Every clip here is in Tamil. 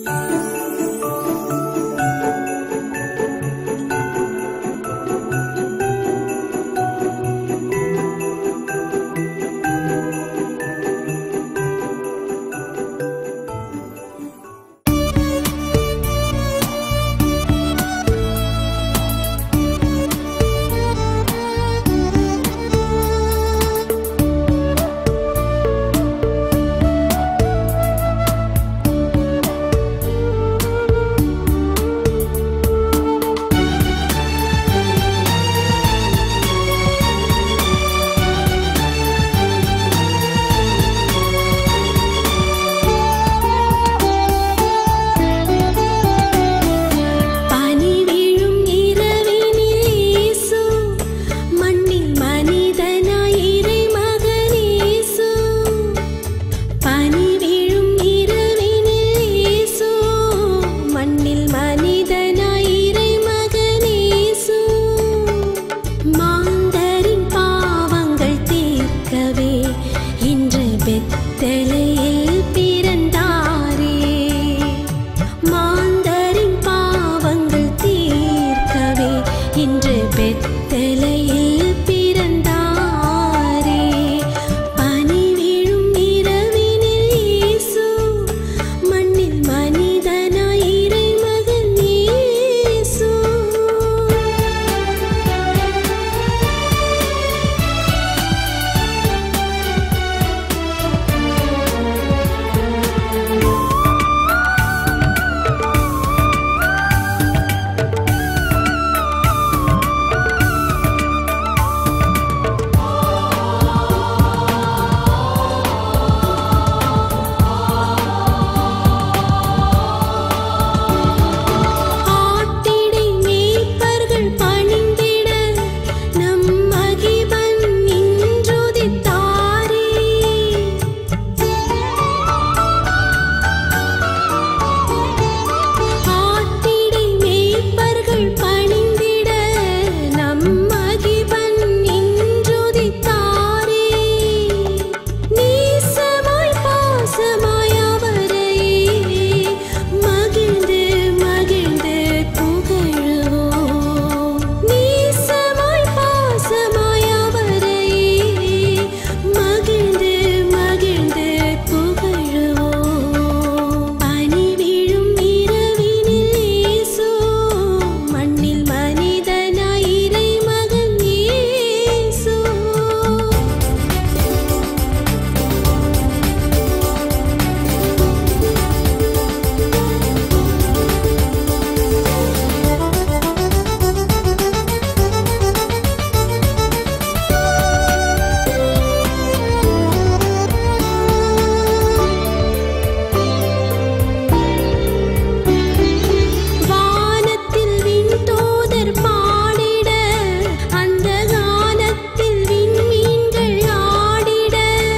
பனி விழும் இரவினில் இயேசு மண்ணில் மனிதனாய் இறைமகனேசு பனி விழும் இரவினில் இயேசு மண்ணில் மனிதனாய் இறைமகனேசு மாந்தரின் பாவங்கள் தீர்க்கவே இன்று பெத்தலையில் பிறந்தாரே மாந்தரின் பாவங்கள் தீர்க்கவே இன்று பெத்தலையில் பிறந்தாரே பனி விழும் இரவினில் இயேசு மண்ணில் மனிதனாய் இறைமகன் இயேசு ஆட்டிடை மேய்ப்பர்கள் பணிந்திட நம் மகிபன் இன்றுதித்தாரே ஆட்டிடை மேய்ப்பர்கள் பணிந்திட நம் மகிபன் இன்றுதித்தாரே நீசமாய் பாசமாய் அவரையே மகிழ்ந்து மகிழ்ந்து புகழுவோம் நீசமாய் பாசமாய் அவரையே மகிழ்ந்து மகிழ்ந்து புகழுவோம் பனி விழும் இரவினில் இயேசு மண்ணில் மனிதனாய் இறைமகன் இயேசு வானத்தில் விண்தூதர் பாடிட அந்த கானத்தில் விண்மீன்கள் ஆடிட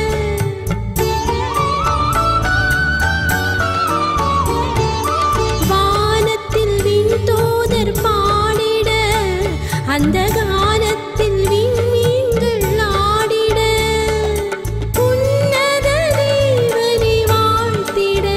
வானத்தில் விண்தூதர் பாடிட அந்த கானத்தில் விண்மீன்கள் ஆடிட உன்னத தேவனை வாழ்த்திட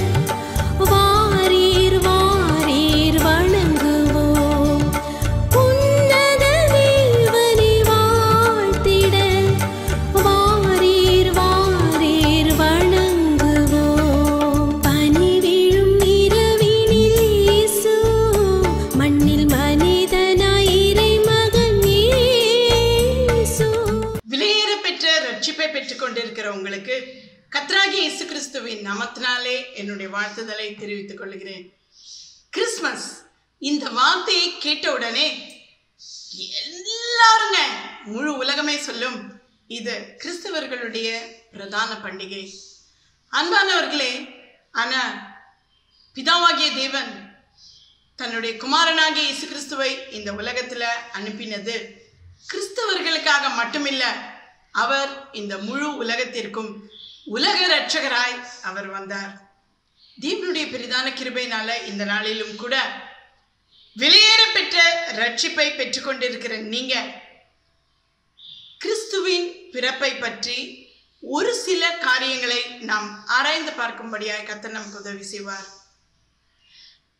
வாரீர் வாரீர் வணங்குவோம் உன்னத தேவனை வாழ்த்திட வாரீர் வாரீர் வணங்குவோம் பனி விழும் இரவினில் இயேசு மண்ணில் மனிதனாய் இறைமகன் இயேசு விலையேற பெற்ற ரட்சிப்பை பெற்றுக் கொண்டிருக்கிற உங்களுக்கு கத்ராகி இயேசு கிறிஸ்துவின் நாமத்தினாலே என்னுடைய வாழ்த்துதலை தெரிவித்துக் கொள்கிறேன் கிறிஸ்மஸ் இந்த வார்த்தையை கேட்ட உடனே எல்லாருங்க முழு உலகமே சொல்லும் இது கிறிஸ்தவர்களுடைய பிரதான பண்டிகை அன்பானவர்களே ஆனா பிதாவாகிய தேவன் தன்னுடைய குமாரனாகிய இயேசு கிறிஸ்துவை இந்த உலகத்துல அனுப்பினது கிறிஸ்தவர்களுக்காக மட்டுமில்ல அவர் இந்த முழு உலகத்திற்கும் உலக இரட்சகராய் அவர் வந்தார் தேவனுடைய பெரிதான கிருபையினால இந்த நாளிலும் கூட வெளியேற பெற்ற ரட்சிப்பை பெற்றுக்கொண்டிருக்கிற நீங்க கிறிஸ்துவின் பிறப்பை பற்றி ஒரு சில காரியங்களை நாம் ஆராய்ந்து பார்க்கும்படியாய் கர்த்தர் நமக்கு உதவி செய்வார்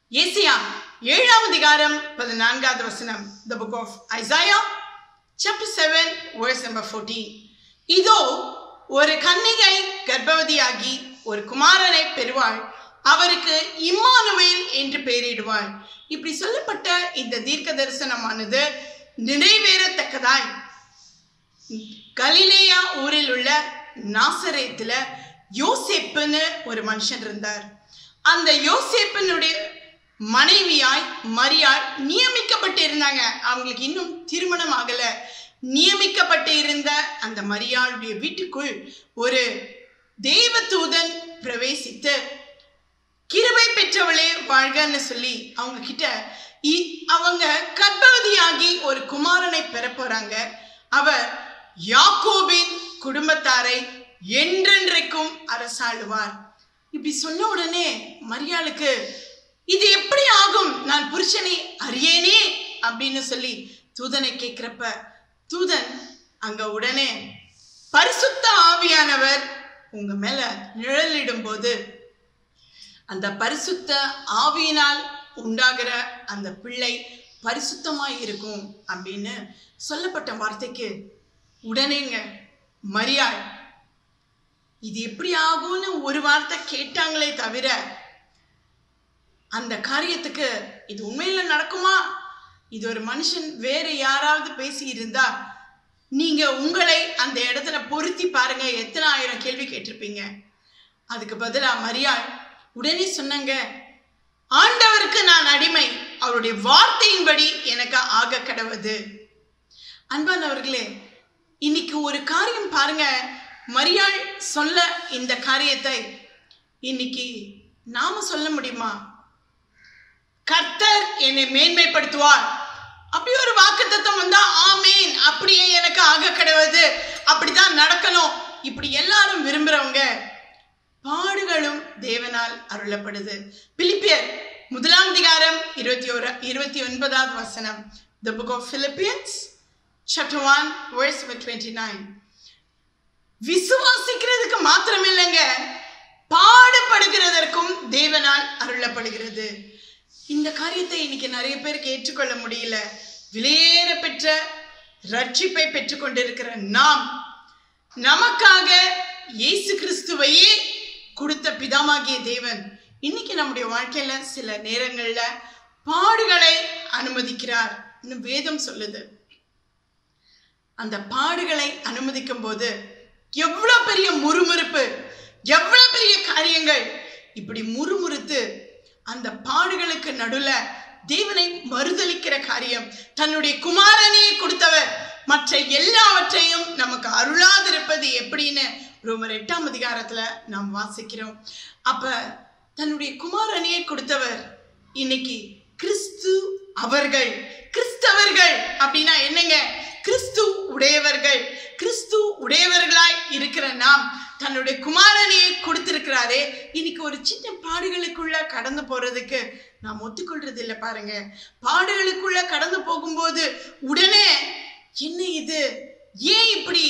ஏசியா ஏழாம் அதிகாரம் பதினான்காவது வசனம் the book of Isaiah chapter seven verse number fourteen இதோ ஒரு கன்னிகை கர்ப்பவதியாகி ஒரு குமாரனை பெறுவாள் அவருக்கு இம்மானுவேல் என்று பெயரிடுவாள் இப்படி சொல்லப்பட்ட இந்த தீர்க்க தரிசனமானது நிறைவேறத்தக்கதாய் கலிலேயா ஊரில் உள்ள நாசரேத்துல யோசேப்புன்னு ஒரு மனுஷன் இருந்தார் அந்த யோசேப்பினுடைய மனைவியாய் மரியாள் நியமிக்கப்பட்டு இருந்தாங்க அவங்களுக்கு இன்னும் திருமணம் ஆகல நியமிக்கப்பட்டு இருந்த அந்த மரியாளுடைய வீட்டுக்குள் ஒரு தேவதூதன் பிரவேசித்து கிருபை பெற்றவளே வாழ்கன்னு சொல்லி அவங்க கிட்ட இ- அவங்க கர்ப்பவதியாகி ஒரு குமாரனை பெற போறாங்க அவர் யாக்கோபின் குடும்பத்தாரை என்றென்றைக்கும் அரசாளுவார் இப்படி சொன்ன உடனே மரியாளுக்கு இது எப்படி ஆகும் நான் புருஷனை அறியேனே அப்படின்னு சொல்லி தூதனை கேட்கிறப்ப தூதன் அங்க உடனே பரிசுத்த ஆவியானவர் உங்க மேல நிழலிடும் போது அந்த பரிசுத்த ஆவியினால் உண்டாகிற அந்த பிள்ளை பரிசுத்தமாய் இருக்கும் அப்படின்னு சொல்லப்பட்ட வார்த்தைக்கு உடனேங்க மரியாள் இது எப்படி ஆகும்னு ஒரு வார்த்தை கேட்டாங்களே தவிர அந்த காரியத்துக்கு இது உண்மையில நடக்குமா இது ஒரு மனுஷன் வேற யாராவது பேசி இருந்தா நீங்க உங்களை அந்த இடத்துல பொருத்தி பாருங்க எத்தனை ஆயிரம் கேள்வி கேட்டிருப்பீங்க அதுக்கு பதிலா மரியாள் உடனே சொன்னாங்க ஆண்டவருக்கு நான் அடிமை அவருடைய வார்த்தையின்படி எனக்கு ஆக கடவுது அன்பானவர்களே இன்னைக்கு ஒரு காரியம் பாருங்க மரியாள் சொல்ல இந்த காரியத்தை இன்னைக்கு நாம சொல்ல முடியுமா கர்த்தர் என்னை மேன்மைப்படுத்துவார் அப்படி ஒரு வாக்குத்தத்தம் வந்தா ஆமேன் அப்படியே எனக்கு ஆக கிடவது அப்படிதான் நடக்கணும் இப்படி எல்லாரும் விரும்புறவங்க பாடுகளும் தேவனால் அருளப்படுது பிலிப்பியர் முதலாம் அதிகாரம் இருபத்தி ஒரு இருபத்தி ஒன்பதாவது வசனம் the book of Philippians chapter one verse twenty nine விசுவாசிக்கிறதுக்கு மாத்திரம் இல்லைங்க பாடுபடுகிறதற்கும் தேவனால் அருளப்படுகிறது இந்த காரியத்தை இன்னைக்கு நிறைய பேருக்கு ஏற்றுக்கொள்ள முடியல விலையேற பெற்ற ரட்சிப்பை பெற்றுக்கொண்டிருக்கிற நாம் நமக்காக இயேசு கிறிஸ்துவையே கொடுத்த பிதாமாகிய தேவன் இன்னைக்கு நம்முடைய வாழ்க்கையில சில நேரங்கள்ல பாடுகளை அனுமதிக்கிறார் இன்னும் வேதம் சொல்லுது அந்த பாடுகளை அனுமதிக்கும் போது எவ்வளவு பெரிய முறுமுறுப்பு எவ்வளவு பெரிய காரியங்கள் இப்படி முறுமுறுத்து அந்த பாடுகளுக்கு நடுல தேவனை மறுதலிக்கிற காரியம் தன்னுடைய குமாரனையே கொடுத்தவர் மற்ற எல்லாவற்றையும் நமக்கு அருளாதிருப்பது எப்படின்னு ரோமர் எட்டாம் அதிகாரத்துல நாம் வாசிக்கிறோம் அப்ப தன்னுடைய குமாரனையே கொடுத்தவர் இன்னைக்கு கிறிஸ்து அவர்கள் கிறிஸ்தவர்கள் அப்படின்னா என்னங்க கிறிஸ்து உடையவர்கள் கிறிஸ்து உடையவர்களாய் இருக்கிற நாம் தன்னுடைய குமாரனையே கொடுத்திருக்கிறாரே இன்னைக்கு ஒரு சின்ன பாடுகளுக்குள்ள கடந்து போறதுக்கு நாம் ஒத்துக்கொள்றது இல்லை பாருங்க பாடுகளுக்குள்ள கடந்து போகும்போது உடனே என்ன இது ஏன் இப்படி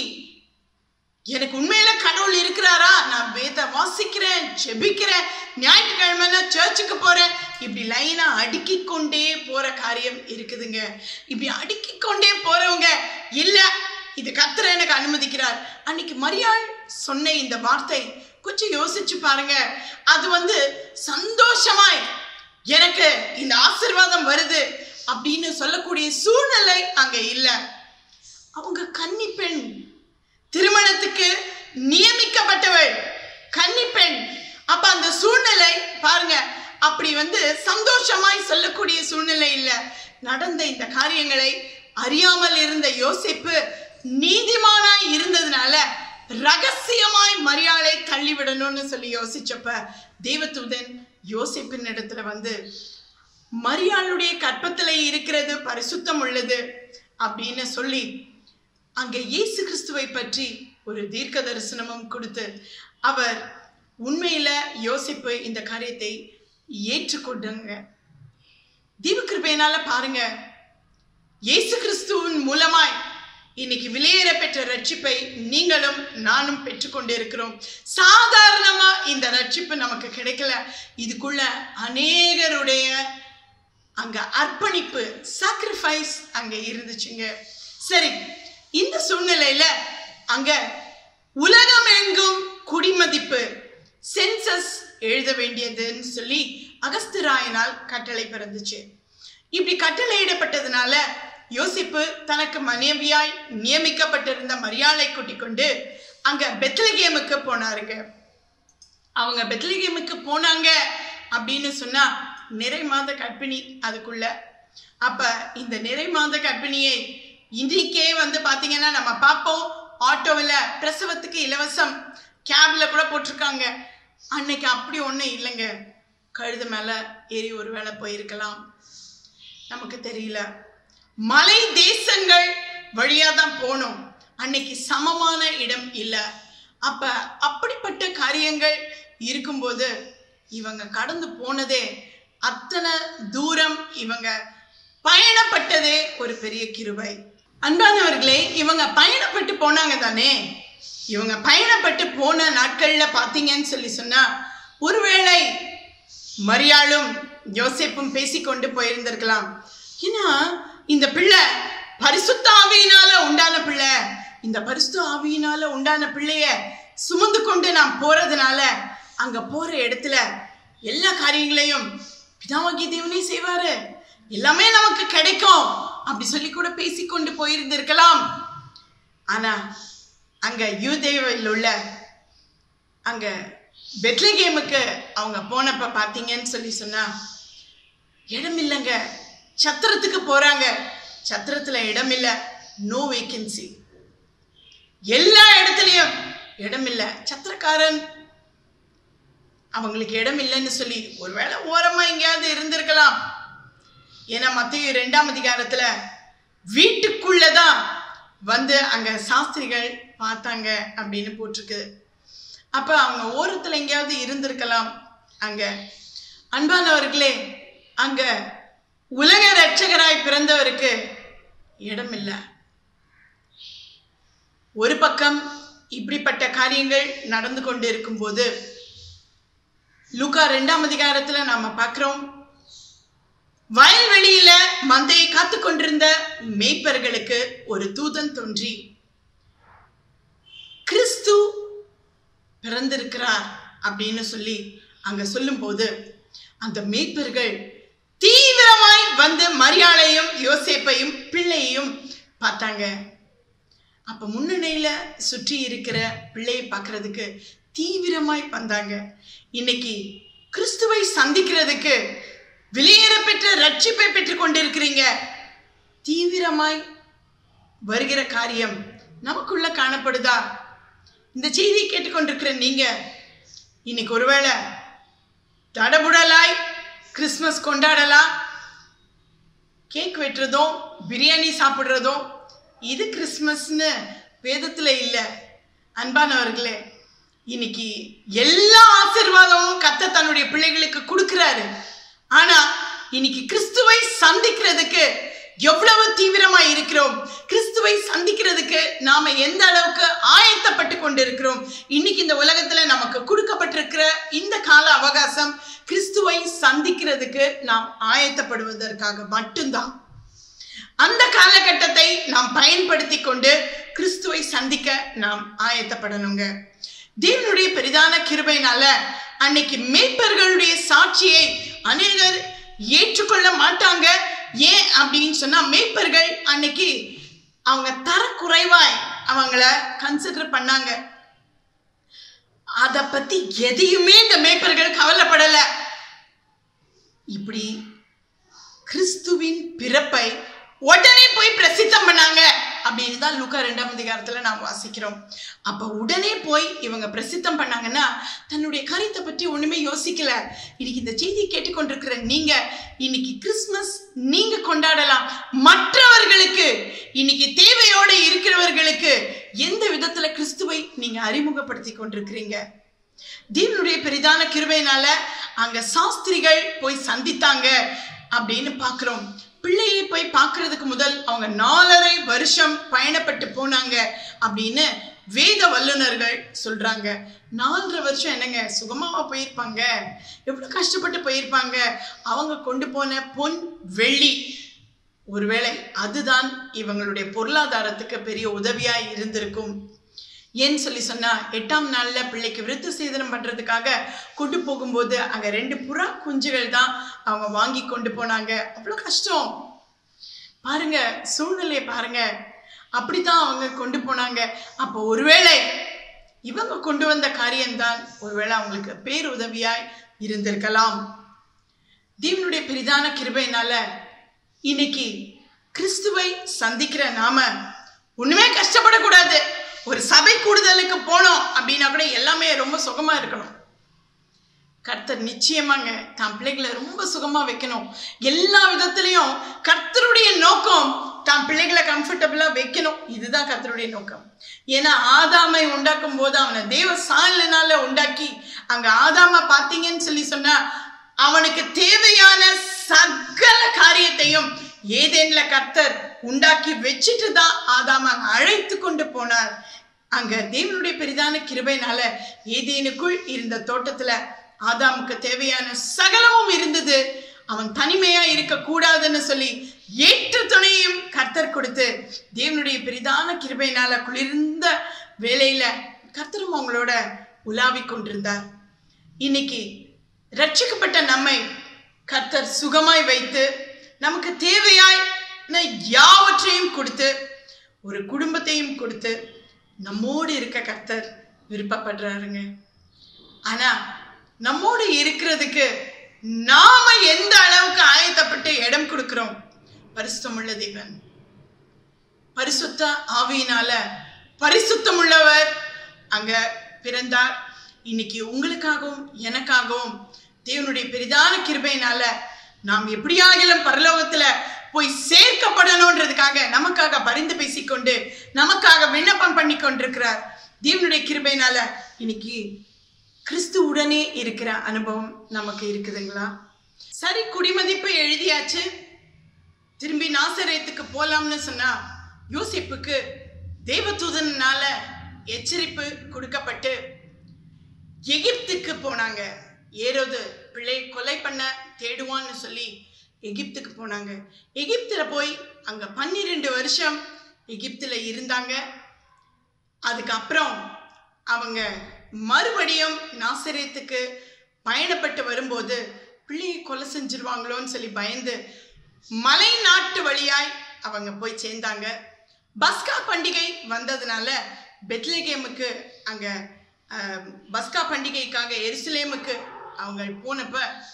எனக்கு உண்மையில கடவுள் இருக்கிறாரா நான் வேத வாசிக்கிறேன் ஜெபிக்கிறேன் ஞாயிற்றுக்கிழமைனா சர்ச்சுக்கு போறேன் இப்படி லைனா அடுக்கி கொண்டே போற காரியம் இருக்குதுங்க இப்படி அடுக்கி கொண்டே போறவங்க இல்ல இது கத்துற எனக்கு அனுமதிக்கிறார் அன்னைக்கு மரியாள் சொன்ன இந்த வார்த்தை கொஞ்சம் யோசிச்சு பாருங்க அது வந்து சந்தோஷமாய் எனக்கு இந்த ஆசீர்வாதம் வருது அப்படின்னு சொல்லக்கூடிய சூழ்நிலை அங்க இல்லை அவங்க கன்னி பெண் திருமணத்துக்கு நியமிக்கப்பட்டவள் கன்னி பெண் அப்ப அந்த சூழ்நிலை பாருங்க அப்படி வந்து சந்தோஷமாய் சொல்லக்கூடிய சூழ்நிலை இல்ல நடந்த இந்த காரியங்களை அறியாமல் இருந்த யோசிப்பு நீதிமானாய் இருந்ததுனால ரகசியமாய் மரியாதை தள்ளிவிடணும்னு சொல்லி யோசிச்சப்ப தேவதூதன் யோசிப்பின் இடத்துல வந்து மரியாளுடைய கற்பத்துல இருக்கிறது பரிசுத்தம் உள்ளது அப்படின்னு சொல்லி அங்க இயேசு கிறிஸ்துவை பற்றி ஒரு தீர்க்க தரிசனமும் கொடுத்து அவர் உண்மையில யோசிப்பு இந்த காரியத்தை ஏற்றுக்கொண்டாங்க தீப கிருபையினால பாருங்க இயேசு கிறிஸ்துவின் மூலமாய் இன்னைக்கு வெளியேற பெற்ற ரட்சிப்பை நீங்களும் நானும் பெற்றுக்கொண்டு இருக்கிறோம் சாதாரணமா இந்த ரட்சிப்பு நமக்கு கிடைக்கல இதுக்குள்ள அநேகருடைய அங்க அர்ப்பணிப்பு சாக்ரிஃபைஸ் அங்க இருந்துச்சுங்க சரி இந்த சூழ்நிலையில அங்க உலகமெங்கும் குடிமதிப்பு சென்சஸ் எழுத வேண்டியதுன்னு சொல்லி அகஸ்திராயனால் கட்டளை பிறந்துச்சு இப்படி கட்டளையிடப்பட்டதுனால யோசிப்பு தனக்கு மனைவியாய் நியமிக்கப்பட்டிருந்த மரியாளை கூட்டிக் கொண்டு அங்க பெத்லகேமுக்கு போனாருங்க அவங்க பெத்லகேமுக்கு போனாங்க அப்படின்னு சொன்னா நிறை மாத கர்ப்பிணி அதுக்குள்ள அப்ப இந்த நிறை மாத கர்ப்பிணியை இன்றைக்கே வந்து பாத்தீங்கன்னா நம்ம பார்ப்போம் ஆட்டோவில் பிரசவத்துக்கு இலவசம் கேப்ல கூட போட்டிருக்காங்க அன்னைக்கு அப்படி ஒன்றும் இல்லைங்க கழுது மேல ஏறி ஒரு வேளை போயிருக்கலாம் நமக்கு தெரியல மலை தேசங்கள் வழியா தான் போனோம் அன்னைக்கு சமமான இடம் இல்லை அப்ப அப்படிப்பட்ட காரியங்கள் இருக்கும்போது இவங்க கடந்து போனதே அத்தனை தூரம் இவங்க பயணப்பட்டதே ஒரு பெரிய கிருபை அன்பானவர்களே இவங்க பயணப்பட்டு போனாங்க தானே இவங்க பயணப்பட்டு போன நாட்கள்ல பாத்தீங்கன்னு சொல்லி சொன்னா ஒருவேளை மரியாளும் யோசேப்பும் பேசிக்கொண்டு போயிருந்திருக்கலாம் ஏன்னா இந்த பிள்ளை பரிசுத்த ஆவியினால உண்டான பிள்ளை இந்த பரிசுத்த ஆவியினால உண்டான பிள்ளைய சுமந்து கொண்டு நாம் போறதுனால அங்க போற இடத்துல எல்லா காரியங்களையும் பிதாவாகிய தேவனே செய்வாரு எல்லாமே நமக்கு கிடைக்கும் அப்படி சொல்லி கூட பேசிக்கொண்டு போயிருந்திருக்கலாம் ஆனா அங்க யூதேவில் உள்ள அங்க பெத்லகேமுக்கு அவங்க போனப்ப பாத்தீங்கன்னு சொல்லி சொன்னா இடம் இல்லைங்க சத்திரத்துக்கு போறாங்க சத்திரத்துல இடம் இல்ல நோ வேக்கன்சி எல்லா இடத்துலயும் இடம் இல்ல சத்திரக்காரன் அவங்களுக்கு இடம் இல்லைன்னு சொல்லி ஒருவேளை ஓரமா எங்கேயாவது இருந்திருக்கலாம் ஏன்னா மத்திய ரெண்டாம் அதிகாரத்துல வீட்டுக்குள்ளதான் வந்து அங்க சாஸ்திரிகள் பார்த்தாங்க அப்படின்னு போட்டிருக்கு அப்ப அவங்க ஓரத்துல எங்கேயாவது இருந்திருக்கலாம் அங்க அன்பானவர்களே அங்க உலக ரட்சகராய் பிறந்தவருக்கு இடம் இல்லை ஒரு பக்கம் இப்படிப்பட்ட காரியங்கள் நடந்து கொண்டு இருக்கும்போது லூக்கா ரெண்டாம் அதிகாரத்துல நாம பார்க்கிறோம் வயல்வெளியில மந்தையை காத்து கொண்டிருந்த மேய்ப்பர்களுக்கு ஒரு தூதன் தோன்றி கிறிஸ்து பிறந்திருக்கிறார் அப்படின்னு சொல்லி அங்க சொல்லும்போது அந்த மேய்ப்பர்கள் தீவிரமாய் வந்து மரியாளையும் யோசேப்பையும் பிள்ளையையும் பார்த்தாங்க அப்ப முன்னணியில சுற்றி இருக்கிற பிள்ளையை பார்க்கறதுக்கு தீவிரமாய் வந்தாங்க இன்னைக்கு கிறிஸ்துவை சந்திக்கிறதுக்கு வெளியேற பெற்ற ரட்சிப்பை பெற்றுக் கொண்டிருக்கிறீங்க தீவிரமாய் வருகிற காரியம் நமக்குள்ள காணப்படுதா இந்த செய்தியை கேட்டுக்கொண்டிருக்கிற நீங்க இன்னைக்கு ஒருவேளை தடபுடலாய் கிறிஸ்மஸ் கொண்டாடலாம் கேக் வெட்டுறதும் பிரியாணி சாப்பிட்றதும் இது கிறிஸ்மஸ்னு வேதத்தில் இல்லை அன்பானவர்களே இன்னைக்கு எல்லா ஆசீர்வாதமும் கத்த தன்னுடைய பிள்ளைகளுக்கு கொடுக்கிறாரு ஆனா இன்னைக்கு கிறிஸ்துவை சந்திக்கிறதுக்கு எவ்வளவு தீவிரமா இருக்கிறோம் கிறிஸ்துவை சந்திக்கிறதுக்கு நாம எந்த அளவுக்கு ஆயத்தப்பட்டு கொண்டிருக்கிறோம் இன்னைக்கு இந்த உலகத்துல நமக்கு கொடுக்கப்பட்டிருக்கிற இந்த கால அவகாசம் கிறிஸ்துவை சந்திக்கிறதுக்கு நாம் ஆயத்தப்படுவதற்காக மட்டும்தான் அந்த காலகட்டத்தை நாம் பயன்படுத்தி கொண்டு கிறிஸ்துவை சந்திக்க நாம் ஆயத்தப்படணுங்க தேவனுடைய பெரிதான கிருபையினால அன்னைக்கு மேய்ப்பர்களுடைய சாட்சியை அநேகர் ஏற்றுக்கொள்ள மாட்டாங்க ஏன் அப்படின்னு சொன்னா மேய்ப்பர்கள் அன்னைக்கு அவங்க தரக்குறைவாய் அவங்கள கன்சிடர் பண்ணாங்க அத பத்தி எதையுமே இந்த மேய்ப்பர்கள் கவலைப்படல இப்படி கிறிஸ்துவின் பிறப்பை உடனே போய் பிரசித்தம் பண்ணாங்க அப்படின்னு தான் லூக்கா ரெண்டாம் அதிகாரத்துல நாம் வாசிக்கிறோம் அப்ப உடனே போய் இவங்க பிரசித்தம் பண்ணாங்கன்னா தன்னுடைய காரியத்தை பற்றி ஒண்ணுமே யோசிக்கல இன்னைக்கு இந்த செய்தியை கேட்டுக்கொண்டிருக்கிற நீங்க இன்னைக்கு கிறிஸ்மஸ் நீங்க கொண்டாடலாம் மற்றவர்களுக்கு இன்னைக்கு தேவையோட இருக்கிறவர்களுக்கு எந்த விதத்துல கிறிஸ்துவை நீங்க அறிமுகப்படுத்தி கொண்டிருக்கிறீங்க தேவனுடைய பெரிதான கிருபையினால அங்க சாஸ்திரிகள் போய் சந்தித்தாங்க அப்படின்னு பார்க்கிறோம் பிள்ளையை போய் பார்க்கறதுக்கு முதல் அவங்க நாலரை வருஷம் பயணப்பட்டு போனாங்க அப்படின்னு வேத வல்லுனர்கள் சொல்றாங்க நாலரை வருஷம் என்னங்க சுகமாவா போயிருப்பாங்க எவ்வளவு கஷ்டப்பட்டு போயிருப்பாங்க அவங்க கொண்டு போன பொன் வெள்ளி ஒருவேளை அதுதான் இவங்களுடைய பொருளாதாரத்துக்கு பெரிய உதவியா இருந்திருக்கும் ஏன்னு சொல்லி சொன்னா எட்டாம் நாள்ல பிள்ளைக்கு விருத்த சேதனம் பண்றதுக்காக கொண்டு போகும்போது அங்க ரெண்டு புறா குஞ்சுகள் தான் அவங்க வாங்கி கொண்டு போனாங்க அவ்வளவு கஷ்டம் பாருங்க சூழ்நிலையை பாருங்க அப்படித்தான் அவங்க கொண்டு போனாங்க அப்போ ஒருவேளை இவங்க கொண்டு வந்த காரியம்தான் ஒருவேளை அவங்களுக்கு பேருதவியாய் இருந்திருக்கலாம் தேவனுடைய பெரிதான கிருபையினால இன்னைக்கு கிறிஸ்துவை சந்திக்கிற நாம ஒண்ணுமே கஷ்டப்படக்கூடாது ஒரு சபை கூடுதலுக்கு போனோம் அப்படின்னா கூட எல்லாமே ரொம்ப சுகமா இருக்கணும் கர்த்தர் நிச்சயமாங்க தான் பிள்ளைகளை ரொம்ப சுகமா வைக்கணும் எல்லா விதத்திலையும் கர்த்தருடைய நோக்கம் தான் பிள்ளைகளை கம்ஃபர்டபுளா வைக்கணும் இதுதான் கர்த்தருடைய நோக்கம் ஏன்னா ஆதாமை உண்டாக்கும் போது அவனை தேவ சாயலினால உண்டாக்கி அங்க ஆதாம பாத்தீங்கன்னு சொல்லி சொன்னா அவனுக்கு தேவையான சகல காரியத்தையும் ஏதேன்ல கர்த்தர் உண்டாக்கி வச்சுட்டு தான் ஆதாம அங்க அழைத்து கொண்டு போனார் அங்க தேவனுடைய பெரிதான கிருபைனால ஏதேனுக்குள் இருந்த தோட்டத்துல ஆதாமுக்கு தேவையான சகலமும் இருந்தது அவன் தனிமையா இருக்க கூடாதுன்னு சொல்லி ஏற்ற துணையும் கர்த்தர் கொடுத்து தேவனுடைய பெரிதான கிருபையினால குளிர்ந்த வேலையில கர்த்தரும் அவங்களோட உலாவிக் கொண்டிருந்தார் இன்னைக்கு ரட்சிக்கப்பட்ட நம்மை கர்த்தர் சுகமாய் வைத்து நமக்கு தேவையாய் யாவற்றையும் கொடுத்து ஒரு குடும்பத்தையும் கொடுத்து நம்மோடு இருக்க கர்த்தர் விருப்பப்படுறாருங்க ஆனா நம்மோடு இருக்கிறதுக்கு நாம எந்த அளவுக்கு ஆயத்தப்பட்டு இடம் கொடுக்கிறோம் பரிசுத்தமுள்ள தேவன் பரிசுத்த ஆவியினால பரிசுத்தமுள்ளவர் அங்க பிறந்தார் இன்னைக்கு உங்களுக்காகவும் எனக்காகவும் தேவனுடைய பெரிதான கிருபையினால நாம் எப்படியாகிலும் பரலோகத்துல போய் சேர்க்கப்படணுன்றதுக்காக நமக்காக பரிந்து பேசிக்கொண்டு நமக்காக விண்ணப்பம் பண்ணி கொண்டிருக்கிறார் தேவனுடைய கிருபையினால இன்னைக்கு கிறிஸ்து உடனே இருக்கிற அனுபவம் நமக்கு இருக்குதுங்களா சரி குடிமதிப்பு எழுதியாச்சு திரும்பி நாசரேத்துக்கு போலாம்னு சொன்னா யோசிப்புக்கு தேவதூதனால எச்சரிப்பு கொடுக்கப்பட்டு எகிப்துக்கு போனாங்க ஏரோது பிள்ளை கொலை பண்ண தேடுவான்னு சொல்லி எகிப்துக்கு போனாங்க எகிப்துல போய் அங்க பன்னிரெண்டு வருஷம் எகிப்துல இருந்தாங்க அதுக்கப்புறம் அவங்க மறுபடியும் நாசரேத்துக்கு பயணப்பட்டு வரும்போது பிள்ளையை கொலை செஞ்சிருவாங்களோன்னு சொல்லி பயந்து மலை நாட்டு வழியாய் அவங்க போய் சேர்ந்தாங்க பஸ்கா பண்டிகை வந்ததுனால பெத்லகேமுக்கு அங்க அஹ், பஸ்கா பண்டிகைக்காக எருசலேமுக்கு அவங்க போனப்ப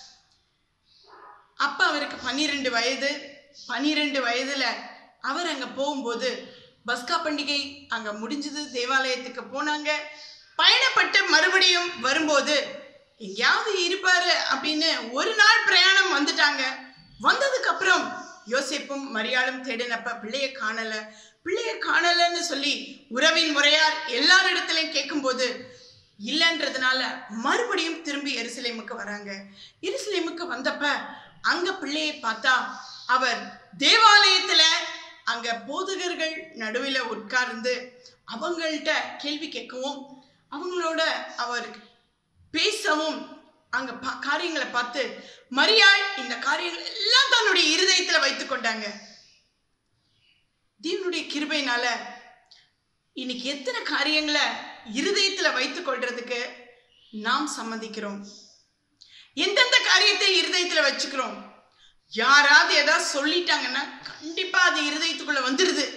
அப்ப அவருக்கு பன்னிரெண்டு வயது பன்னிரெண்டு வயதுல அவர் அங்க போகும்போது பஸ்கா பண்டிகை அங்க முடிஞ்சது தேவாலயத்துக்கு போனாங்க பயணப்பட்டு மறுபடியும் வரும்போது எங்கேயாவது இருப்பாரு அப்படின்னு ஒரு நாள் பிரயாணம் வந்துட்டாங்க வந்ததுக்கு அப்புறம் யோசிப்பும் மரியாளும் தேடினப்ப பிள்ளைய காணல பிள்ளைய காணலன்னு சொல்லி உறவின் முறையார் எல்லாரிடத்திலையும் கேட்கும்போது இல்லைன்றதுனால மறுபடியும் திரும்பி எருசலேமுக்கு வராங்க எருசலேமுக்கு வந்தப்ப அங்க பிள்ளையை பார்த்தா அவர் தேவாலயத்துல அங்க போதகர்கள் நடுவில் உட்கார்ந்து அவங்கள்ட்ட கேள்வி கேட்கவும் அவங்களோட அவர் பேசவும் அங்க பா- காரியங்களை பார்த்து மரியாள் இந்த காரியங்கள் எல்லாம் தன்னுடைய இருதயத்துல வைத்துக் கொண்டாங்க தேவனுடைய கிருபையினால இன்னைக்கு எத்தனை காரியங்களை இருதயத்துல வைத்துக் கொள்றதுக்கு நாம் சம்மதிக்கிறோம் எந்தெந்த காரியத்தை இருதயத்துல வச்சுக்கிறோம் யாராவது ஏதாவது சொல்லிட்டாங்கன்னா கண்டிப்பா அது இருதயத்துக்குள்ள வந்துருது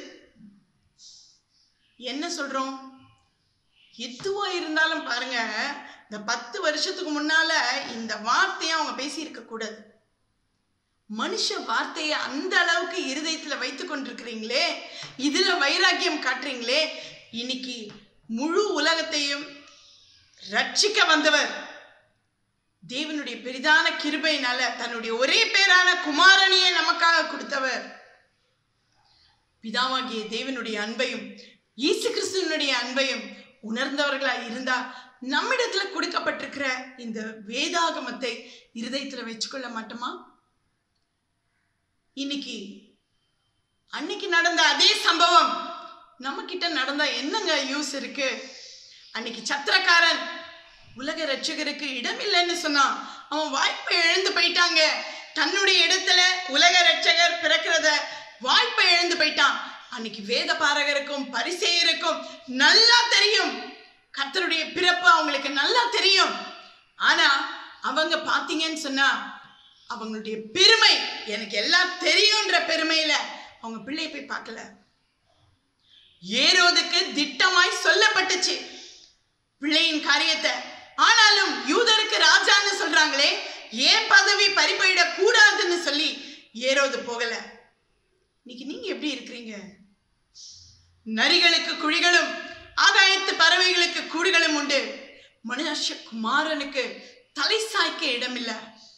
என்ன சொல்றோம் எதுவா இருந்தாலும் பாருங்க இந்த பத்து வருஷத்துக்கு முன்னால இந்த வார்த்தையை அவங்க பேசியிருக்க கூடாது மனுஷ வார்த்தையை அந்த அளவுக்கு இருதயத்துல வைத்துக் கொண்டிருக்கிறீங்களே இதுல வைராக்கியம் காட்டுறீங்களே இன்னைக்கு முழு உலகத்தையும் ரட்சிக்க வந்தவர் தேவனுடைய பெரிதான கிருபையினால தன்னுடைய ஒரே பேரான குமாரனையே நமக்காக கொடுத்தவர் பிதாவாகிய தேவனுடைய அன்பையும் இயேசு கிறிஸ்துவனுடைய அன்பையும் உணர்ந்தவர்களா இருந்தா நம்மிடத்துல கொடுக்கப்பட்டிருக்கிற இந்த வேதாகமத்தை இருதயத்துல வச்சுக்கொள்ள மாட்டோமா இன்னைக்கு அன்னைக்கு நடந்த அதே சம்பவம் நம்ம கிட்ட நடந்தா என்னங்க யூஸ் இருக்கு அன்னைக்கு சத்திரக்காரன் உலக ரட்சகருக்கு இடமில்லைன்னு சொன்னான் அவன் வாய்ப்பை இழந்து போயிட்டாங்க தன்னுடைய இடத்துல உலக ரட்சகர் பிறக்கிறத வாய்ப்பை இழந்து போயிட்டான் அன்னைக்கு வேத பாரகருக்கும் பரிசெயருக்கும் நல்லா தெரியும் கர்த்தருடைய பிறப்பு அவங்களுக்கு நல்லா தெரியும் ஆனா அவங்க பாத்தீங்கன்னு சொன்னா அவங்களுடைய பெருமை எனக்கு எல்லாம் தெரியுன்ற பெருமையில அவங்க பிள்ளையை போய் பார்க்கல ஏரோதுக்கு திட்டமாய் சொல்லப்பட்டுச்சு பிள்ளையின் காரியத்தை ஆனாலும் யூதருக்கு ராஜான்னு சொல்றாங்களே ஏன் பதவி பறிபோயிட கூடாதுன்னு சொல்லி ஏரோது போகல இன்னைக்கு நீங்க எப்படி இருக்கிறீங்க நரிகளுக்கு குழிகளும் ஆகாயத்து பறவைகளுக்கு கூடுகளும் உண்டு மனுஷ குமாரனுக்கு தலை சாய்க்க இடமில்லை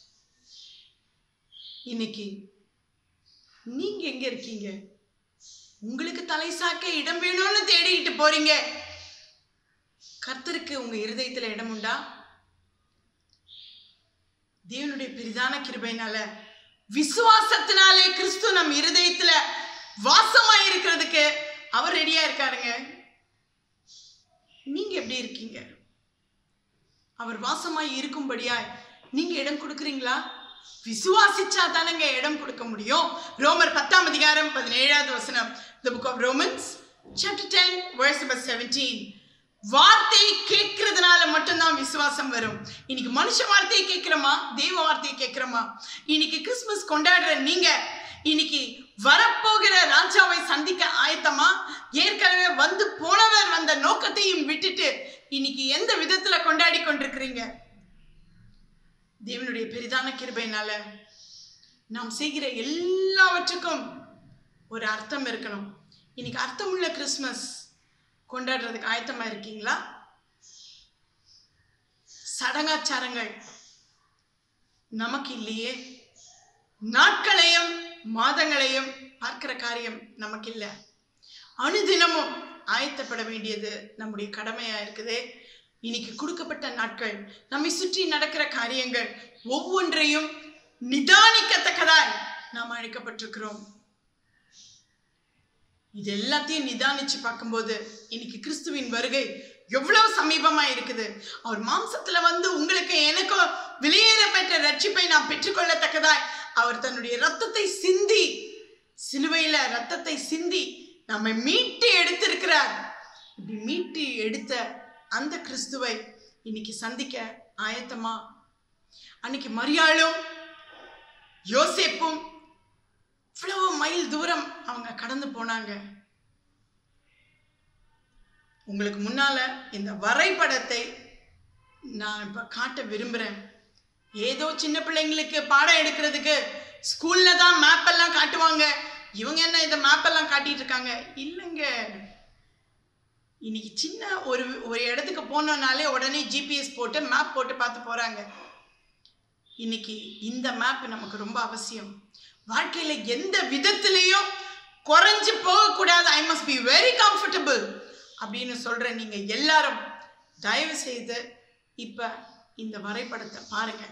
இன்னைக்கு நீங்க எங்க இருக்கீங்க உங்களுக்கு தலை சாக்க இடம் வேணும்னு தேடிக்கிட்டு போறீங்க கர்த்தருக்கு உங்க இருதயத்துல இடம் உண்டா தேவனுடைய பெரிதான கிருபையினால விசுவாசத்தினாலே கிறிஸ்து நம் இருதயத்துல வாசமா இருக்கிறதுக்கு அவர் ரெடியா இருக்காருங்க நீங்க எப்படி இருக்கீங்க அவர் வாசமாய் இருக்கும்படியாய் நீங்க இடம் கொடுக்குறீங்களா விசுவாசிச்சா தானங்க இடம் கொடுக்க முடியும் ரோமர் பத்தாம் அதிகாரம் பதினேழாவது வசனம் the book of romans chapter 10 verse number 17 வார்த்தை கேட்கறதுனால மட்டும்தான் விசுவாசம் வரும் இன்னைக்கு மனுஷ வார்த்தையை கேட்கிறோமா தெய்வ வார்த்தையை கேட்கிறோமா இன்னைக்கு கிறிஸ்துமஸ் கொண்டாடுற நீங்க இன்னைக்கு வரப்போகிற ராஜாவை சந்திக்க ஆயத்தமா ஏற்கனவே வந்து போனவர் வந்த நோக்கத்தையும் விட்டுட்டு இன்னைக்கு எந்த விதத்துல கொண்டாடி கொண்டிருக்கிறீங்க தேவனுடைய பெரிதான கிருபையினால நாம் செய்கிற எல்லாவற்றுக்கும் ஒரு அர்த்தம் இருக்கணும் இன்னைக்கு அர்த்தமுள்ள கிறிஸ்மஸ் கொண்டாடுறதுக்கு ஆயத்தமா இருக்கீங்களா சடங்காச்சாரங்கள் நமக்கு இல்லையே நாட்களையும் மாதங்களையும் பார்க்கிற காரியம் நமக்கு இல்லை அனுதினமும் ஆயத்தப்பட வேண்டியது நம்முடைய கடமையா இருக்குது இன்னைக்கு கொடுக்கப்பட்ட நாட்கள் நம்மை சுற்றி நடக்கிற காரியங்கள் ஒவ்வொன்றையும் நிதானிக்கத்தக்கதாய் நாம் அழைக்கப்பட்டிருக்கிறோம் இது எல்லாத்தையும் நிதானிச்சு பார்க்கும்போது இன்னைக்கு கிறிஸ்துவின் வருகை எவ்வளவு சமீபமா இருக்குது அவர் மாம்சத்துல வந்து உங்களுக்கு எனக்கும் வெளியேற பெற்ற ரட்சிப்பை நாம் பெற்றுக்கொள்ளத்தக்கதாய் அவர் தன்னுடைய ரத்தத்தை சிந்தி சிலுவையில ரத்தத்தை சிந்தி நம்மை மீட்டு எடுத்திருக்கிறார் இப்படி மீட்டு எடுத்த அந்த கிறிஸ்துவை இன்னைக்கு சந்திக்க ஆயத்தமா அன்னைக்கு மரியாளும் யோசேப்பும் இவ்வளவு மைல் தூரம் அவங்க கடந்து போனாங்க உங்களுக்கு முன்னால இந்த வரைபடத்தை நான் இப்ப காட்ட விரும்புறேன் ஏதோ சின்ன பிள்ளைங்களுக்கு பாடம் எடுக்கிறதுக்கு ஸ்கூல்ல தான் மேப் எல்லாம் காட்டுவாங்க இவங்க என்ன இந்த மேப் எல்லாம் காட்டிட்டு இருக்காங்க இல்லைங்க இன்னைக்கு சின்ன ஒரு ஒரு இடத்துக்கு போனோம்னாலே உடனே ஜிபிஎஸ் போட்டு மேப் போட்டு பார்த்து போறாங்க இன்னைக்கு இந்த மேப் நமக்கு ரொம்ப அவசியம் வாழ்க்கையில எந்த விதத்திலையும் குறைஞ்சு போகக்கூடாது I must be very comfortable அப்படின்னு சொல்ற நீங்க எல்லாரும் தயவு செய்து இப்ப இந்த வரைபடத்தை பாருங்க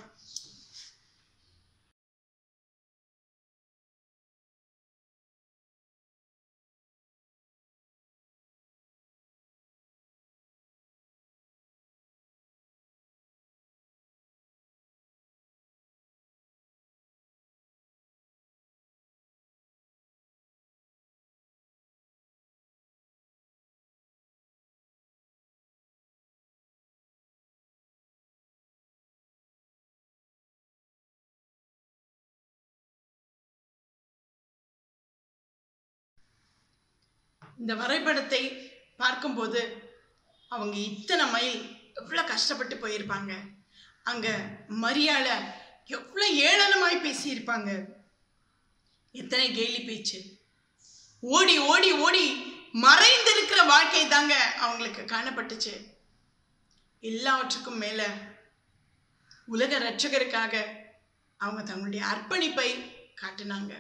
இந்த வரைபடத்தை பார்க்கும்போது அவங்க இத்தனை மைல் எவ்வளோ கஷ்டப்பட்டு போயிருப்பாங்க அங்க மரியாள எவ்வளோ ஏளனமாய் பேசியிருப்பாங்க எத்தனை கேலி பேச்சு ஓடி ஓடி ஓடி மறைந்திருக்கிற வாழ்க்கை தாங்க அவங்களுக்கு காணப்பட்டுச்சு எல்லாவற்றுக்கும் மேல உலக ரட்சகருக்காக அவங்க தங்களுடைய அர்ப்பணிப்பை காட்டினாங்க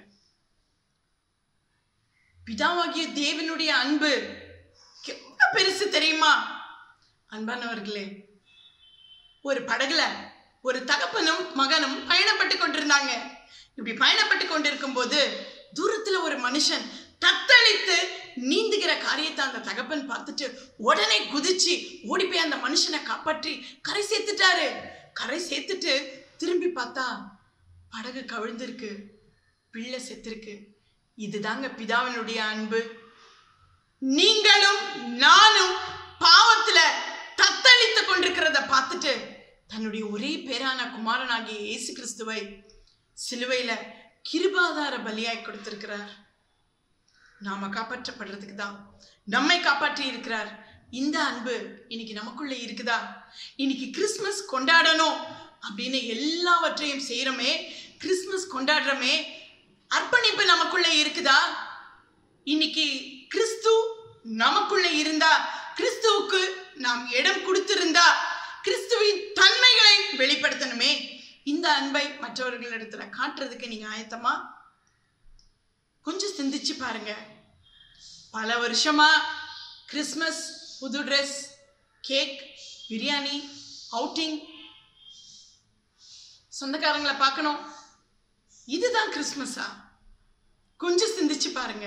பிதாவாகிய தேவனுடைய அன்பு எவ்வளவு பெருசு தெரியுமா அன்பானவர்களே ஒரு படகுல ஒரு தகப்பனும் மகனும் பயணப்பட்டு கொண்டிருந்தாங்க இப்படி பயணப்பட்டு கொண்டிருக்கும் போது தூரத்துல ஒரு மனுஷன் தத்தளித்து நீந்துகிற காரியத்தை அந்த தகப்பன் பார்த்துட்டு உடனே குதிச்சு ஓடி போய் அந்த மனுஷனை காப்பாற்றி கரை சேர்த்துட்டாரு கரை சேர்த்துட்டு திரும்பி பார்த்தா படகு கவிழ்ந்திருக்கு பிள்ளை செத்திருக்கு இதுதாங்க பிதாவினுடைய அன்பு நீங்களும் நானும் பாவத்துல தத்தளித்து கொண்டிருக்கிறத பார்த்துட்டு தன்னுடைய ஒரே பேரான குமாரனாகிய இயேசு கிறிஸ்துவை சிலுவையில கிருபாதார பலியாய் கொடுத்திருக்கிறார் நாம காப்பாற்றப்படுறதுக்கு தான் நம்மை காப்பாற்றி இருக்கிறார் இந்த அன்பு இன்னைக்கு நமக்குள்ள இருக்குதா இன்னைக்கு கிறிஸ்மஸ் கொண்டாடணும் அப்படின்னு எல்லாவற்றையும் செய்யறோமே கிறிஸ்மஸ் கொண்டாடுறோமே அர்ப்பணிப்பு நமக்குள்ள இருக்குதா இன்னைக்கு கிறிஸ்து நமக்குள்ள இருந்தா கிறிஸ்துவுக்கு நாம் இடம் கொடுத்திருந்தா கிறிஸ்துவின் தன்மைகளை வெளிப்படுத்தணுமே இந்த அன்பை மற்றவர்களிடத்துல காட்டுறதுக்கு நீங்க ஆயத்தமா கொஞ்சம் சிந்திச்சு பாருங்க பல வருஷமா கிறிஸ்மஸ் புது ட்ரெஸ் கேக் பிரியாணி அவுட்டிங் சொந்தக்காரங்களை பார்க்கணும் இதுதான் கிறிஸ்மஸா கொஞ்சம் சிந்திச்சு பாருங்க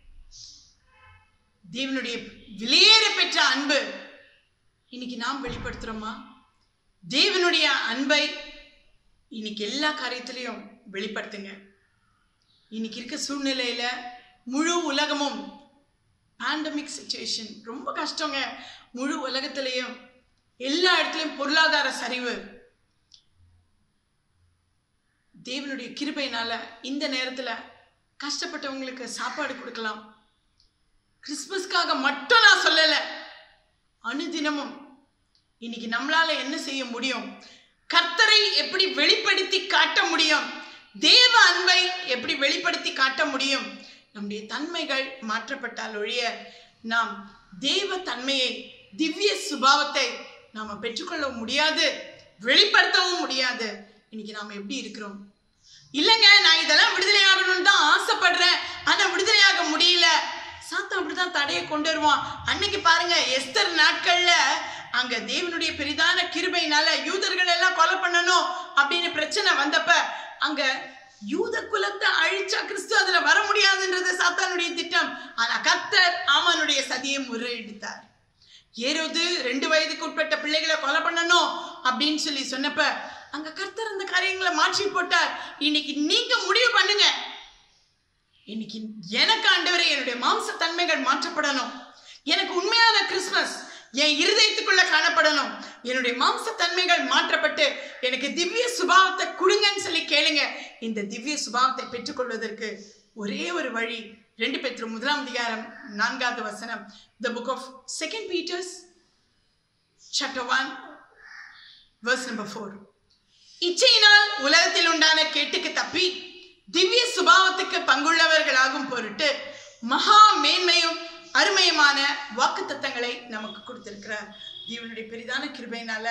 தேவனுடைய விலையேற பெற்ற அன்பு இன்னைக்கு நாம் வெளிப்படுத்துறோமா தேவனுடைய அன்பை இன்னைக்கு எல்லா காரியத்திலையும் வெளிப்படுத்துங்க இன்னைக்கு இருக்க சூழ்நிலையில முழு உலகமும் பேண்டமிக் சுச்சுவேஷன் ரொம்ப கஷ்டங்க முழு உலகத்திலையும் எல்லா இடத்துலையும் பொருளாதார சரிவு தேவனுடைய கிருபையினால இந்த நேரத்துல கஷ்டப்பட்டவங்களுக்கு சாப்பாடு கொடுக்கலாம் கிறிஸ்மஸ்க்காக மட்டும் நான் சொல்லல அனுதினமும் இன்னைக்கு நம்மளால என்ன செய்ய முடியும் கர்த்தரை எப்படி வெளிப்படுத்தி காட்ட முடியும் தேவ அன்பை எப்படி வெளிப்படுத்தி காட்ட முடியும் நம்முடைய தன்மைகள் மாற்றப்பட்டால் ஒழிய நாம் தேவ தன்மையை திவ்ய சுபாவத்தை நாம பெற்றுக்கொள்ள முடியாது வெளிப்படுத்தவும் முடியாது இன்னைக்கு நாம எப்படி இருக்கிறோம் இல்லைங்க நான் இதெல்லாம் விடுதலை ஆகணும்னு தான் ஆசைப்படுறேன் ஆனா விடுதலையாக முடியல சாத்தா அப்படிதான் தடையை கொண்டு வருவான் அன்னைக்கு பாருங்க எஸ்தர் நாட்கள்ல அங்க தேவனுடைய பெரிதான கிருபையினால யூதர்கள் எல்லாம் கொலை பண்ணணும் அப்படின்னு பிரச்சனை வந்தப்ப அங்க யூத குலத்தை அழிச்சா கிறிஸ்து அதுல வர முடியாதுன்றது சாத்தானுடைய திட்டம் ஆனா கர்த்தர் ஆமானுடைய சதியை முறையடித்தார் ஏரோது ரெண்டு வயதுக்கு உட்பட்ட பிள்ளைகளை கொலை பண்ணணும் அப்படின்னு சொல்லி சொன்னப்ப அங்க கர்த்தர் அந்த காரியங்களை மாற்றி போட்டார் இன்னைக்கு நீங்க முடிவு பண்ணுங்க இன்னைக்கு எனக்கு ஆண்டவரே என்னுடைய மாம்ச தன்மைகள் மாற்றப்படணும் எனக்கு உண்மையான கிறிஸ்மஸ் என் இருதயத்துக்குள்ள காணப்படணும் என்னுடைய மாம்ச தன்மைகள் மாற்றப்பட்டு எனக்கு திவ்ய சுபாவத்தை கொடுங்கன்னு சொல்லி கேளுங்க இந்த திவ்ய சுபாவத்தை பெற்றுக்கொள்வதற்கு ஒரே ஒரு வழி ரெண்டு பேத்திரு முதலாம் அதிகாரம் நான்காவது வசனம் the book of second Peter's chapter one verse number four இச்சையினால் உலகத்தில் உண்டான கேட்டுக்கு தப்பி திவ்ய சுபாவத்துக்கு பங்குள்ளவர்களாகும் பொருட்டு மகா மேன்மையும் அருமையுமான வாக்குத்தத்தங்களை நமக்கு கொடுத்திருக்கிறார் தேவனுடைய பெரிதான கிருபையினால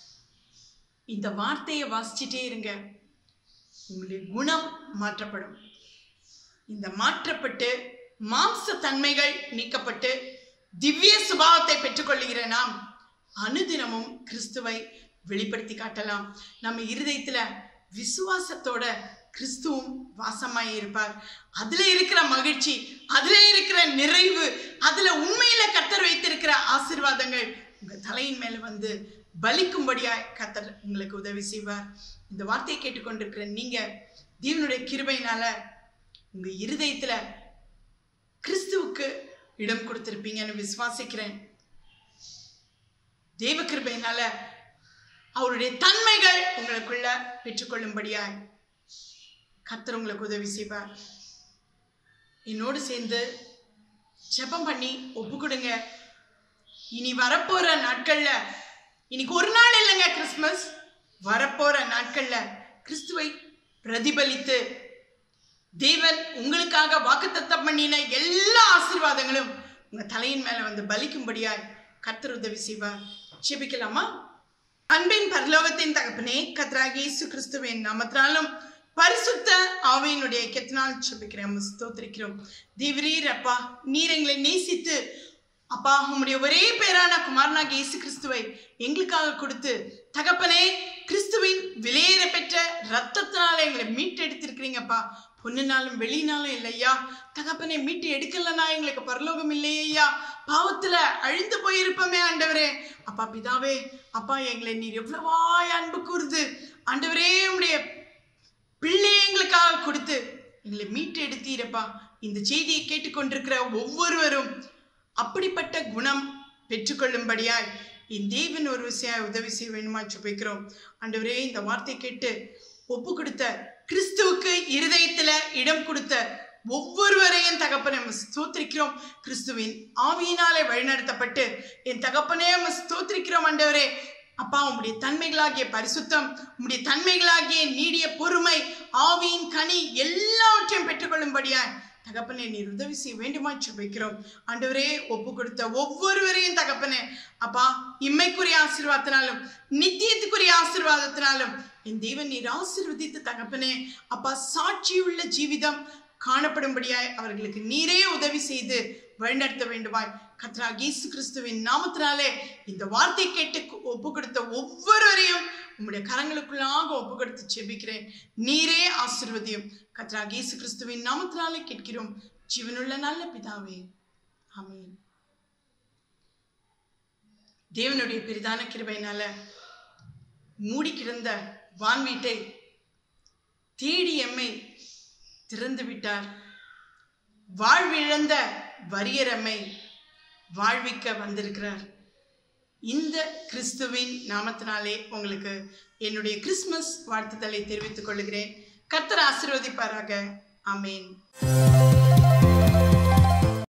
இந்த வார்த்தையை வாசிச்சுட்டே இருங்க உங்களுடைய குணம் மாற்றப்படும் இந்த மாற்றப்பட்டு மாம்ச தன்மைகள் நீக்கப்பட்டு திவ்ய சுபாவத்தை பெற்றுக்கொள்ளுகிற நாம் அனுதினமும் கிறிஸ்துவை வெளிப்படுத்தி காட்டலாம் நம்ம இருதயத்துல விசுவாசத்தோட கிறிஸ்துவும் வாசமாய் இருப்பார் அதுல இருக்கிற மகிழ்ச்சி அதுல இருக்கிற நிறைவு அதுல உண்மையில கத்தர் வைத்திருக்கிற ஆசீர்வாதங்கள் உங்க தலையின் மேல வந்து பலிக்கும்படியாய் கத்தர் உங்களுக்கு உதவி செய்வார் இந்த வார்த்தையை கேட்டுக்கொண்டிருக்கிற நீங்க தேவனுடைய கிருபையினால உங்க இருதயத்துல கிறிஸ்துவுக்கு இடம் கொடுத்திருப்பீங்கன்னு விசுவாசிக்கிறேன் தேவ கிருபையினால அவருடைய தன்மைகள் உங்களுக்குள்ள பெற்றுக்கொள்ளும்படியாய் கர்த்தர் உங்களுக்கு உதவி செய்வார் என்னோடு சேர்ந்து ஜெபம் பண்ணி ஒப்பு கொடுங்க இனி வரப்போற நாட்கள்ல இன்னைக்கு ஒரு நாள் இல்லைங்க கிறிஸ்மஸ் வரப்போற நாட்கள்ல கிறிஸ்துவை பிரதிபலித்து தேவன் உங்களுக்காக வாக்குத்தத்தம் பண்ணின எல்லா ஆசீர்வாதங்களும் உங்க தலையின் மேல வந்து பலிக்கும்படியாய் கர்த்தர் உதவி செய்வார் ஜெபிக்கலாமா அன்பின் பரலோகத்தின் தகப்பனே கத்ராகி இயேசு கிறிஸ்துவின் நாமத்தினாலும் பரிசுத்த ஆவியினுடைய கெத்தனால் ஜெபிக்கிறோம் ஸ்தோத்திரிக்கிறோம் தேவரீர் அப்பா நீர் எங்களை நேசித்து அப்பா உம்முடைய ஒரே பேரான குமாரனாக இயேசு கிறிஸ்துவை எங்களுக்காக கொடுத்து தகப்பனே கிறிஸ்துவின் விலையேற பெற்ற ரத்தத்தினால எங்களை மீட்டெடுத்திருக்கிறீங்கப்பா பொண்ணுனாலும் வெளியினாலும் இல்லையா தகப்பனை மீட்டு எடுக்கலனா எங்களுக்கு பரலோகம் இல்லையா பாவத்துல அழிந்து போயிருப்போமே ஆண்டவரே அப்பா பிதாவே அப்பா எங்களை நீர் எவ்வளவாய் அன்பு கூறுது ஆண்டவரே உடைய பிள்ளை எங்களுக்காக கொடுத்து எங்களை மீட்டு எடுத்தீரப்பா இந்த செய்தியை கேட்டுக்கொண்டிருக்கிற ஒவ்வொருவரும் அப்படிப்பட்ட குணம் பெற்றுக்கொள்ளும்படியாய் என் தேவன் ஒரு விஷயம் உதவி செய்ய வேண்டுமா சுபிக்கிறோம் ஆண்டவரே இந்த வார்த்தை கேட்டு ஒப்பு கொடுத்த கிறிஸ்துவுக்கு இருதயத்துல இடம் கொடுத்த ஒவ்வொருவரையும் தகப்பனை நம்ம ஸ்தோத்திரிக்கிறோம் கிறிஸ்துவின் ஆவியினாலே வழிநடத்தப்பட்டு என் தகப்பனே நம்ம ஸ்தோத்திரிக்கிறோம் ஆண்டவரே அப்பா உம்முடைய தன்மைகளாகிய பரிசுத்தம் உம்முடைய தன்மைகளாகிய நீடிய பொறுமை ஆவியின் கனி எல்லாவற்றையும் பெற்றுக்கொள்ளும்படியாய் தகப்பனே நீர் உதவி செய்ய வேண்டுமா சுபிக்கிறோம் ஆண்டவரே ஒப்பு கொடுத்த ஒவ்வொருவரையும் தகப்பனே அப்பா இம்மைக்குரிய ஆசீர்வாதத்தினாலும் நித்தியத்துக்குரிய ஆசீர்வாதத்தினாலும் என் தேவன் நீர் ஆசீர்வதித்து தகப்பனே அப்பா சாட்சியுள்ள ஜீவிதம் காணப்படும்படியாய் அவர்களுக்கு நீரே உதவி செய்து வழிநடத்த வேண்டுமாய் கத்ரா இயேசு கிறிஸ்துவின் நாமத்தினாலே இந்த வார்த்தை கேட்டு ஒப்பு கொடுத்த ஒவ்வொருவரையும் உம்முடைய கரங்களுக்குள்ளாக ஒப்பு கொடுத்து செபிக்கிறேன் நீரே ஆசிர்வதியும் கத்ரா இயேசு கிறிஸ்துவின் நாமத்தினாலே கேட்கிறோம் ஜீவனுள்ள நல்ல பிதாவே ஆமென் தேவனுடைய பெரிதான கிருபையினால மூடி கிடந்த வான் வீட்டை தேடி எம்மை திறந்து விட்டார் வாழ்விழந்த வரியரம்மை வாழ்விக்க வந்திருக்கிறார் இந்த கிறிஸ்துவின் நாமத்தினாலே உங்களுக்கு என்னுடைய கிறிஸ்மஸ் வாழ்த்துதலை தெரிவித்துக் கொள்கிறேன் கர்த்தர் ஆசீர்வதிப்பாராக ஆமென்